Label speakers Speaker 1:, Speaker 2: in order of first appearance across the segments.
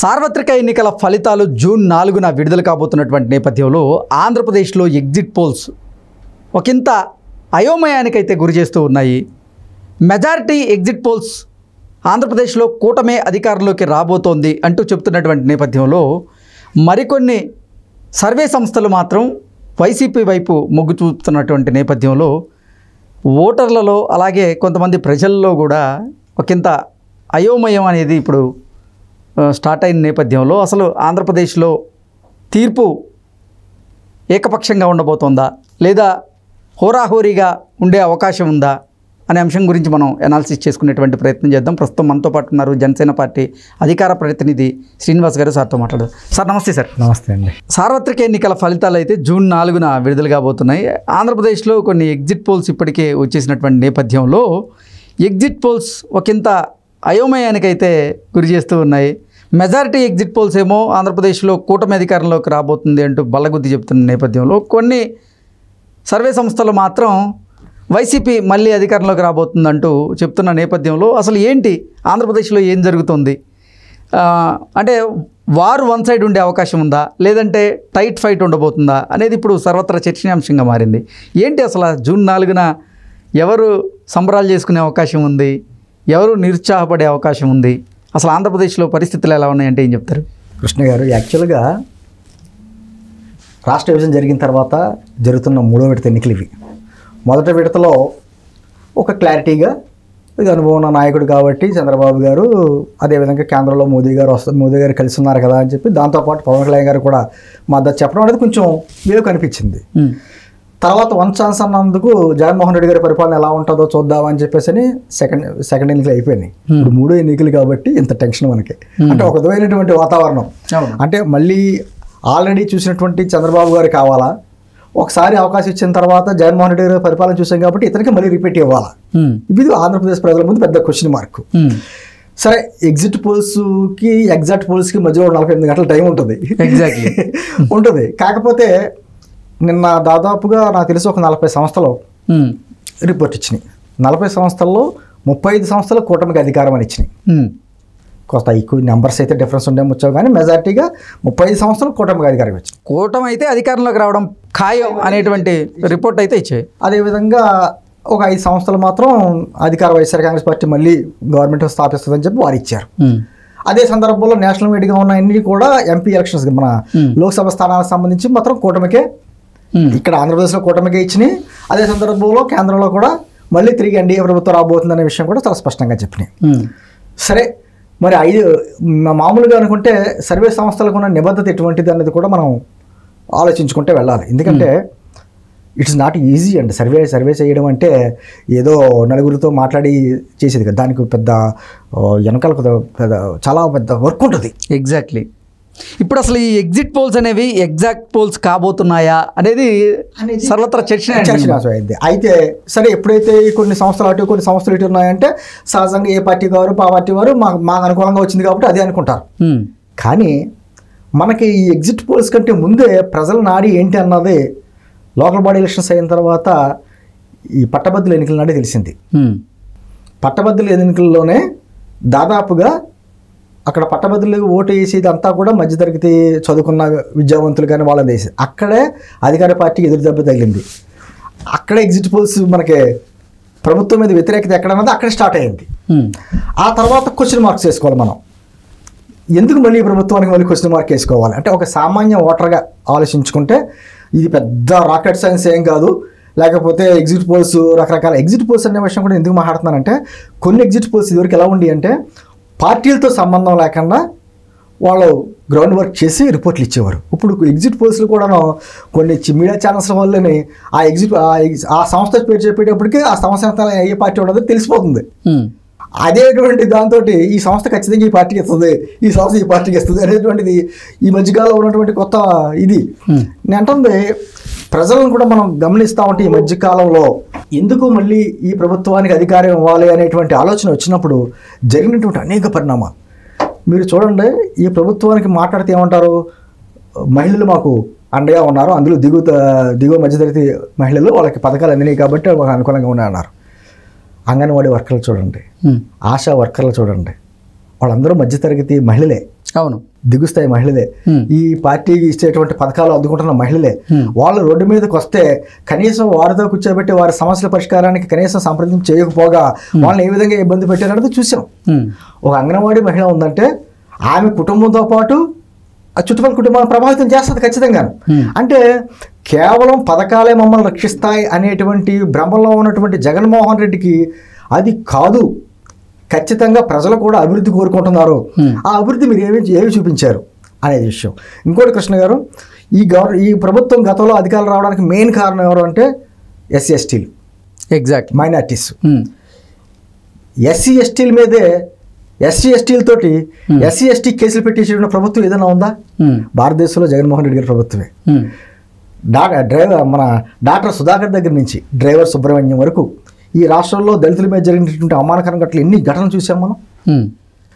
Speaker 1: సార్వత్రిక ఎన్నికల ఫలితాలు జూన్ నాలుగున విడుదల కాబోతున్నటువంటి నేపథ్యంలో ఆంధ్రప్రదేశ్లో ఎగ్జిట్ పోల్స్ ఒకంత అయోమయానికైతే గురి చేస్తూ ఉన్నాయి మెజారిటీ ఎగ్జిట్ పోల్స్ ఆంధ్రప్రదేశ్లో కూటమే అధికారంలోకి రాబోతోంది అంటూ చెప్తున్నటువంటి నేపథ్యంలో మరికొన్ని సర్వే సంస్థలు మాత్రం వైసీపీ వైపు మొగ్గు చూపుతున్నటువంటి నేపథ్యంలో ఓటర్లలో అలాగే కొంతమంది ప్రజల్లో కూడా ఒకంత అయోమయం అనేది ఇప్పుడు ఆ, స్టార్ట్ అయిన నేపథ్యంలో అసలు ఆంధ్రప్రదేశ్లో తీర్పు ఏకపక్షంగా ఉండబోతోందా లేదా హోరాహోరీగా ఉండే అవకాశం ఉందా అనే అంశం గురించి మనం అనాలిసిస్ చేసుకునేటువంటి ప్రయత్నం చేద్దాం ప్రస్తుతం మనతో పాటు ఉన్నారు జనసేన పార్టీ అధికార ప్రతినిధి శ్రీనివాస్ గారు సార్తో మాట్లాడదాం సార్ నమస్తే సార్
Speaker 2: నమస్తే అండి
Speaker 1: సార్వత్రిక ఎన్నికల ఫలితాలు అయితే జూన్ నాలుగున విడుదల కాబోతున్నాయి ఆంధ్రప్రదేశ్లో కొన్ని ఎగ్జిట్ పోల్స్ ఇప్పటికే వచ్చేసినటువంటి నేపథ్యంలో ఎగ్జిట్ పోల్స్ ఒకంత అయోమయానికైతే గురి చేస్తూ ఉన్నాయి మెజారిటీ ఎగ్జిట్ పోల్స్ ఏమో ఆంధ్రప్రదేశ్లో కూటమి అధికారంలోకి రాబోతుంది అంటూ బల్లగుద్ది చెప్తున్న నేపథ్యంలో కొన్ని సర్వే సంస్థలు మాత్రం వైసీపీ మళ్ళీ అధికారంలోకి రాబోతుందంటూ చెప్తున్న నేపథ్యంలో అసలు ఏంటి ఆంధ్రప్రదేశ్లో ఏం జరుగుతుంది ఆ, అంటే వారు వన్ సైడ్ ఉండే అవకాశం ఉందా లేదంటే టైట్ ఫైట్ ఉండబోతుందా అనేది ఇప్పుడు సర్వత్రా చర్చనీయాంశంగా మారింది ఏంటి అసలు ఆ జూన్ నాలుగున ఎవరు సంబరాలు చేసుకునే అవకాశం ఉంది ఎవరు నిరుత్సాహపడే అవకాశం ఉంది అసలు ఆంధ్రప్రదేశ్లో పరిస్థితులు ఎలా ఉన్నాయంటే ఏం చెప్తారు
Speaker 2: కృష్ణ గారు యాక్చువల్గా రాష్ట్ర విభజన జరిగిన తర్వాత జరుగుతున్న మూడో విడత ఎన్నికలు ఇవి మొదటి విడతలో ఒక క్లారిటీగా ఇది అనుభవం ఉన్న నాయకుడు కాబట్టి చంద్రబాబు గారు అదేవిధంగా కేంద్రంలో మోదీ గారు వస్తు మోదీ గారు కలిసి ఉన్నారు కదా అని చెప్పి దాంతోపాటు పవన్ కళ్యాణ్ గారు కూడా మద్దతు చెప్పడం అనేది కొంచెం వేవ్ కనిపించింది
Speaker 1: ఉమ్,
Speaker 2: తర్వాత వన్ ఛాన్స్ అన్నందుకు జగన్మోహన్ రెడ్డి గారి పరిపాలన ఎలా ఉంటుందో చూద్దామని చెప్పేసి అని సెకండ్ సెకండ్ ఎన్నికలు అయిపోయినాయి ఇప్పుడు మూడో ఎన్నికలు కాబట్టి ఇంత టెన్షన్ మనకి అంటే ఒక విధమైనటువంటి వాతావరణం
Speaker 1: అవును.
Speaker 2: అంటే మళ్ళీ ఆల్రెడీ చూసినటువంటి చంద్రబాబు గారు కావాలా ఒకసారి అవకాశం ఇచ్చిన తర్వాత జగన్మోహన్ రెడ్డి గారి పరిపాలన చూసాం కాబట్టి ఇతనికి మళ్ళీ రిపీట్ ఇవ్వాలా
Speaker 1: ఉమ్,
Speaker 2: ఇది ఆంధ్రప్రదేశ్ ప్రజల ముందు పెద్ద క్వశ్చన్ మార్క్
Speaker 1: ఉమ్,
Speaker 2: సరే ఎగ్జిట్ పోల్స్కి ఎగ్జాక్ట్ పోల్స్కి మధ్యలో నలభై ఎనిమిది గంటల టైం ఉంటుంది
Speaker 1: Exactly.
Speaker 2: ఉంటుంది కాకపోతే నిన్న దాదాపుగా నాకు తెలిసి ఒక నలభై సంస్థలు
Speaker 1: ఉమ్,
Speaker 2: రిపోర్ట్ ఇచ్చినాయి నలభై సంస్థల్లో ముప్పై ఐదు సంస్థలు కూటమికి అధికారం అని ఇచ్చినాయి
Speaker 1: ఉమ్,
Speaker 2: కొంత ఎక్కువ నెంబర్స్ అయితే డిఫరెన్స్ ఉండే ముచ్చావు కానీ మెజార్టీగా ముప్పై ఐదు సంస్థలు కూటమికి అధికారం ఇచ్చినాయి
Speaker 1: కూటమి అయితే అధికారంలోకి రావడం ఖాయం అనేటువంటి రిపోర్ట్ అయితే ఇచ్చాయి
Speaker 2: అదేవిధంగా ఒక ఐదు సంస్థలు మాత్రం అధికార వైఎస్ఆర్ కాంగ్రెస్ పార్టీ మళ్ళీ గవర్నమెంట్ స్థాపిస్తుందని చెప్పి వారు ఇచ్చారు
Speaker 1: ఉమ్,
Speaker 2: అదే సందర్భంలో నేషనల్ మీడియాగా ఉన్న అన్ని కూడా ఎంపీ ఎలక్షన్స్ మన
Speaker 1: Hmm.
Speaker 2: లోక్సభ స్థానాలకు సంబంధించి మాత్రం కూటమికే
Speaker 1: ఉమ్,
Speaker 2: ఇక్కడ ఆంధ్రప్రదేశ్లో కూటమికే ఇచ్చినాయి అదే సందర్భంలో కేంద్రంలో కూడా మళ్ళీ తిరిగి ఎన్డీఏ ప్రభుత్వం రాబోతుందనే విషయం కూడా చాలా స్పష్టంగా చెప్పినాయి
Speaker 1: ఉమ్,
Speaker 2: సరే మరి ఐదు మా- మామూలుగా అనుకుంటే సర్వే సంస్థలకు ఉన్న నిబద్ధత ఎటువంటిది అనేది కూడా మనం ఆలోచించుకుంటే వెళ్ళాలి ఎందుకంటే ఇట్స్ నాట్ ఈజీ అండి సర్వే సర్వే చేయడం అంటే ఏదో నలుగురితో మాట్లాడి చేసేది కదా దానికి పెద్ద ఆ, వెనకాల పెద్ద పెద్ద చాలా పెద్ద వర్క్ ఉంటుంది
Speaker 1: ఎగ్జాక్ట్లీ ఇప్పుడు అసలు ఈ ఎగ్జిట్ పోల్స్ అనేవి ఎగ్జాక్ట్ పోల్స్ కాబోతున్నాయా అనేది సర్వత్రా చర్చ
Speaker 2: చర్చనాశం అయింది అయితే సరే ఎప్పుడైతే ఈ కొన్ని సంస్థలు అటు కొన్ని సంస్థలు ఇటు ఉన్నాయంటే సహజంగా ఏ పార్టీ వారు ఆ పార్టీ వారు మాకు మాకు అనుకూలంగా వచ్చింది కాబట్టి అదే అనుకుంటారు
Speaker 1: ఉమ్,
Speaker 2: కానీ మనకి ఈ ఎగ్జిట్ పోల్స్ కంటే ముందే ప్రజల నాడి ఏంటి అన్నది లోకల్ బాడీ ఎలక్షన్స్ అయిన తర్వాత ఈ పట్టభద్రుల ఎన్నికల నాడే తెలిసింది
Speaker 1: ఉమ్,
Speaker 2: పట్టభద్రుల ఎన్నికల్లోనే దాదాపుగా అక్కడ పట్టభద్రులకు ఓటు వేసేది అంతా కూడా మధ్యతరగతి చదువుకున్న విద్యావంతులు కానీ వాళ్ళని వేసి అక్కడే అధికార పార్టీకి ఎదురు దెబ్బ తగిలింది అక్కడే ఎగ్జిట్ పోల్స్ మనకి ప్రభుత్వం మీద వ్యతిరేకత ఎక్కడన్నది అక్కడే స్టార్ట్ అయింది
Speaker 1: ఉమ్,
Speaker 2: ఆ తర్వాత క్వశ్చన్ మార్క్స్ వేసుకోవాలి మనం ఎందుకు మళ్ళీ ఈ ప్రభుత్వానికి మళ్ళీ క్వశ్చన్ మార్క్ వేసుకోవాలి అంటే ఒక సామాన్య ఓటర్గా ఆలోచించుకుంటే ఇది పెద్ద రాకెట్ సైన్స్ ఏం కాదు లేకపోతే ఎగ్జిట్ పోల్స్ రకరకాల ఎగ్జిట్ పోల్స్ అనే విషయం కూడా ఎందుకు మాట్లాడుతున్నానంటే కొన్ని ఎగ్జిట్ పోల్స్ ఇదివరకు ఎలా ఉండి అంటే పార్టీలతో సంబంధం లేకుండా వాళ్ళు గ్రౌండ్ వర్క్ చేసి రిపోర్ట్లు ఇచ్చేవారు ఇప్పుడు ఎగ్జిట్ పోల్స్లు కూడాను కొన్ని చి- మీడియా ఛానల్స్ వల్లనే ఆ ఎగ్జిట్ ఆ ఎగ్జి- ఆ సంస్థ పేరు చెప్పేటప్పటికి ఆ సంస్థ ఏ పార్టీ ఉండదో తెలిసిపోతుంది
Speaker 1: ఉమ్,
Speaker 2: అదేటువంటి దాంతో ఈ సంస్థ ఖచ్చితంగా ఈ పార్టీకి ఇస్తుంది ఈ సంస్థ ఈ పార్టీకి ఇస్తుంది అనేటువంటిది ఈ మధ్యకాలంలో ఉన్నటువంటి కొత్త ఇది
Speaker 1: Hmm.
Speaker 2: నేను అంటుంది ప్రజలను కూడా మనం గమనిస్తూ ఉంటే ఈ మధ్యకాలంలో ఎందుకు మళ్ళీ ఈ ప్రభుత్వానికి అధికారం ఇవ్వాలి అనేటువంటి ఆలోచన వచ్చినప్పుడు జరిగినటువంటి అనేక పరిణామాలు మీరు చూడండి ఈ ప్రభుత్వానికి మాట్లాడితే ఏమంటారు మహిళలు మాకు అండగా ఉన్నారు అందులో దిగువ దిగువ మధ్యతరగతి మహిళలు వాళ్ళకి పథకాలు అందినాయి కాబట్టి వాళ్ళకి అనుకూలంగా ఉన్నాయన్నారు అంగన్వాడీ వర్కర్లు చూడండి
Speaker 1: ఉమ్,
Speaker 2: ఆశా వర్కర్లు చూడండి వాళ్ళందరూ మధ్యతరగతి మహిళలే
Speaker 1: అవును
Speaker 2: దిగుస్తాయి మహిళలే
Speaker 1: Hmm.
Speaker 2: ఈ పార్టీకి ఇచ్చేటువంటి పథకాలు అందుకుంటున్న మహిళలే
Speaker 1: Hmm.
Speaker 2: వాళ్ళు రోడ్డు మీదకి వస్తే కనీసం వారితో కూర్చోబెట్టి వారి సమస్యల పరిష్కారానికి కనీసం సంప్రదింపు చేయకపోగా వాళ్ళని ఏ విధంగా ఇబ్బంది పెట్టారనేది చూసాం
Speaker 1: ఉమ్,
Speaker 2: ఒక అంగన్వాడీ మహిళ ఉందంటే ఆమె కుటుంబంతో పాటు ఆ చుట్టుపక్కల కుటుంబాలను ప్రభావితం చేస్తుంది ఖచ్చితంగా
Speaker 1: Hmm.
Speaker 2: అంటే కేవలం పథకాలే మమ్మల్ని రక్షిస్తాయి అనేటువంటి భ్రమంలో ఉన్నటువంటి జగన్మోహన్ రెడ్డికి అది కాదు ఖచ్చితంగా ప్రజలు కూడా అభివృద్ధి కోరుకుంటున్నారు
Speaker 1: Hmm.
Speaker 2: ఆ అభివృద్ధి మీరు ఏమి ఏమి చూపించారు అనేది విషయం ఇంకోటి కృష్ణ గారు ఈ గవర్ ఈ ప్రభుత్వం గతంలో అధికారులు రావడానికి మెయిన్ కారణం ఎవరు అంటే ఎస్సీ ఎస్టీలు
Speaker 1: ఎగ్జాక్ట్
Speaker 2: మైనార్టీస్
Speaker 1: ఉమ్,
Speaker 2: ఎస్సీ ఎస్టీల మీదే ఎస్సీ ఎస్టీలతోటి ఎస్సీ ఎస్టీ కేసులు పెట్టేసిన ప్రభుత్వం ఏదైనా ఉందా
Speaker 1: ఉమ్,
Speaker 2: భారతదేశంలో జగన్మోహన్ రెడ్డి గారి ప్రభుత్వమే
Speaker 1: ఉమ్,
Speaker 2: డా డ్రైవర్ మన డాక్టర్ సుధాకర్ దగ్గర నుంచి డ్రైవర్ సుబ్రహ్మణ్యం వరకు ఈ రాష్ట్రంలో దళితుల మీద జరిగినటువంటి అవమానకరం ఘటనలు ఎన్ని ఘటనలు చూసాం మనం
Speaker 1: ఉమ్,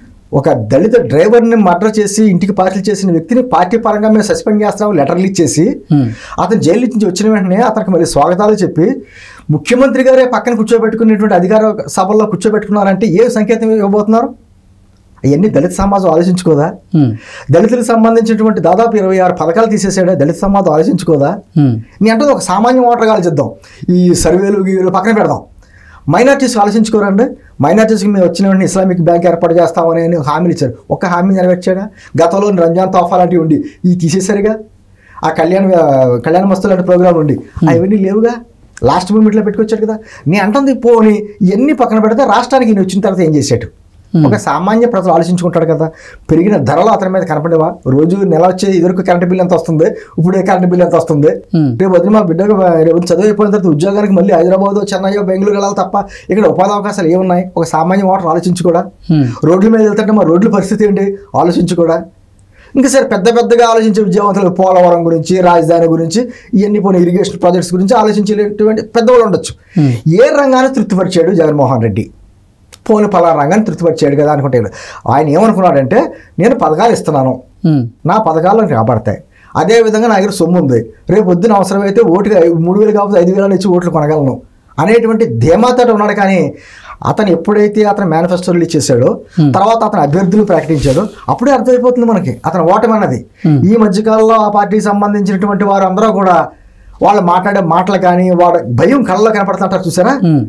Speaker 2: ఒక దళిత డ్రైవర్ని మర్డర్ చేసి ఇంటికి పార్సల్ చేసిన వ్యక్తిని పార్టీ పరంగా మేము సస్పెండ్ చేస్తాము లెటర్లు ఇచ్చేసి
Speaker 1: ఉమ్,
Speaker 2: అతను జైలు నుంచి వచ్చిన వెంటనే అతనికి మళ్ళీ స్వాగతాలు చెప్పి ముఖ్యమంత్రి గారే పక్కన కూర్చోబెట్టుకునేటువంటి అధికార సభల్లో కూర్చోబెట్టుకున్నారంటే ఏ సంకేతం ఇవ్వబోతున్నారు అవన్నీ దళిత సమాజం ఆలోచించుకోదా
Speaker 1: ఉమ్,
Speaker 2: దళితులకు సంబంధించినటువంటి దాదాపు ఇరవై ఆరు పథకాలు తీసేసాడే దళిత సమాజం ఆలోచించుకోదా
Speaker 1: ఉమ్,
Speaker 2: నీ అంటే ఒక సామాన్య ఓటర్ ఆలోచిద్దాం ఈ సర్వేలు గీలు పక్కన పెడదాం మైనార్టీస్ ఆలోచించుకోరండి మైనార్టీస్కి మేము వచ్చిన వెంటనే ఇస్లామిక్ బ్యాంక్ ఏర్పాటు చేస్తామని అని హామీలు ఇచ్చారు ఒక్క హామీ నెరవేర్చాడా గతంలో రంజాన్ తోఫా లాంటివి ఉండి ఈ తీసేసరిగా ఆ కళ్యాణ కళ్యాణ మస్తు లాంటి ప్రోగ్రాం ఉండి అవన్నీ లేవుగా లాస్ట్ మూమెంట్లో పెట్టుకొచ్చాడు కదా నీ అంటుంది పోని ఇవన్నీ పక్కన పెడితే రాష్ట్రానికి ఈయన వచ్చిన తర్వాత ఏం చేశాడు ఒక సామాన్య ప్రజలు ఆలోచించుకుంటాడు కదా పెరిగిన ధరలు అతని మీద కనపడేవా రోజు నెల వచ్చే ఇదివరకు కరెంట్ బిల్ ఎంత వస్తుంది ఇప్పుడు కరెంట్ బిల్ ఎంత వస్తుంది
Speaker 1: Hmm.
Speaker 2: రేపు వదిలి మా బిడ్డకు రేపు చదువు అయిపోయిన తర్వాత ఉద్యోగానికి మళ్ళీ హైదరాబాద్ చెన్నై బెంగళూరు వెళ్ళాలి తప్ప ఇక్కడ ఉపాధి అవకాశాలు ఏమున్నాయి ఒక సామాన్య ఓటర్ ఆలోచించుకోడా
Speaker 1: Hmm.
Speaker 2: రోడ్ల మీద వెళ్తుంటే మా రోడ్ల పరిస్థితి ఏంటి ఆలోచించుకోడా ఇంకా సరే పెద్ద పెద్దగా ఆలోచించే విద్యావంతులు పోలవరం గురించి రాజధాని గురించి ఇవన్నీ పోనీ ఇరిగేషన్ ప్రాజెక్ట్స్ గురించి ఆలోచించేటువంటి పెద్దవాళ్ళు ఉండొచ్చు
Speaker 1: Hmm.
Speaker 2: ఏ రంగాన్ని తృప్తిపరిచాడు జగన్మోహన్ రెడ్డి పోని పలా రంగాన్ని తృప్తిపరిచాడు కదా అనుకుంటే ఆయన ఏమనుకున్నాడంటే నేను పథకాలు ఇస్తున్నాను
Speaker 1: ఉమ్,
Speaker 2: నా పథకాలు నాకు రాబడతాయి అదే విధంగా నా దగ్గర సొమ్ము ఉంది రేపు పొద్దున అవసరమైతే ఓటుకి ఐ- మూడు వేలు కాకపోతే ఐదు వేలు ఇచ్చి ఓట్లు కొనగలను అనేటువంటి ధీమాతోటి ఉన్నాడు కానీ అతను ఎప్పుడైతే అతను మేనిఫెస్టో రిలీజ్ చేశాడో తర్వాత అతను అభ్యర్థులు ప్రకటించాడో అప్పుడే అర్థమైపోతుంది మనకి అతను ఓటమి అన్నది
Speaker 1: Hmm.
Speaker 2: ఈ మధ్యకాలంలో ఆ పార్టీకి సంబంధించినటువంటి వారు అందరూ కూడా వాళ్ళు మాట్లాడే మాటలు కానీ వాళ్ళ భయం కళ్ళలో కనపడుతుంటారు చూసారా
Speaker 1: ఉమ్,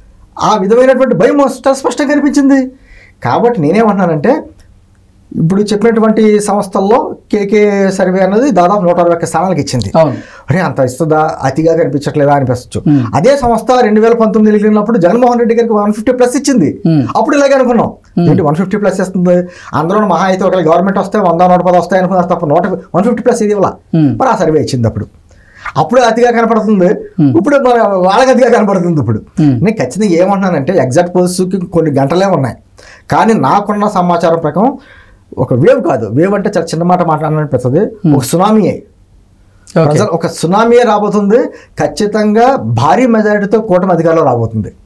Speaker 2: ఆ విధమైనటువంటి భయం చాలా స్పష్టంగా కనిపించింది కాబట్టి నేనేమంటున్నానంటే ఇప్పుడు చెప్పినటువంటి సంస్థల్లో కేకే సర్వే అన్నది దాదాపు నూట అరవై ఒక్క స్థానాలకు ఇచ్చింది
Speaker 1: అవును
Speaker 2: అరే అంత ఇస్తుందా అతిగా కనిపించట్లేదా అనిపించచ్చు
Speaker 1: Hmm.
Speaker 2: అదే సంస్థ రెండు వేల పంతొమ్మిది వెళ్ళినప్పుడు జగన్మోహన్ రెడ్డి గారికి వన్ ఫిఫ్టీ ప్లస్ ఇచ్చింది
Speaker 1: Hmm.
Speaker 2: అప్పుడు ఇలాగే అనుకున్నాం ఏంటి వన్ ఫిఫ్టీ ప్లస్ ఇస్తుంది అందరూ మహా అయితే ఒకవేళ గవర్నమెంట్ వస్తే వంద నూట పది వస్తాయి అనుకున్నారు తప్ప నూట వన్ ఫిఫ్టీ ప్లస్ ఇది ఇవ్వాల
Speaker 1: Hmm.
Speaker 2: మరి ఆ సర్వే ఇచ్చింది అప్పుడు అప్పుడు అతిగా కనపడుతుంది ఇప్పుడు మన వాళ్ళకి అతిగా కనపడుతుంది ఇప్పుడు
Speaker 1: Hmm.
Speaker 2: నేను ఖచ్చితంగా ఏమంటున్నానంటే ఎగ్జాక్ట్ పోల్స్కి కొన్ని గంటలే ఉన్నాయి కానీ నాకున్న సమాచారం ప్రకారం ఒక వేవ్ కాదు వేవ్ అంటే చాలా చిన్న మాట మాట్లాడాలనిపిస్తుంది ఒక సునామీయే
Speaker 1: ఓకే
Speaker 2: ప్రజలు ఒక సునామీయే రాబోతుంది ఖచ్చితంగా భారీ మెజారిటీతో కూటమి అధికారంలో రాబోతుంది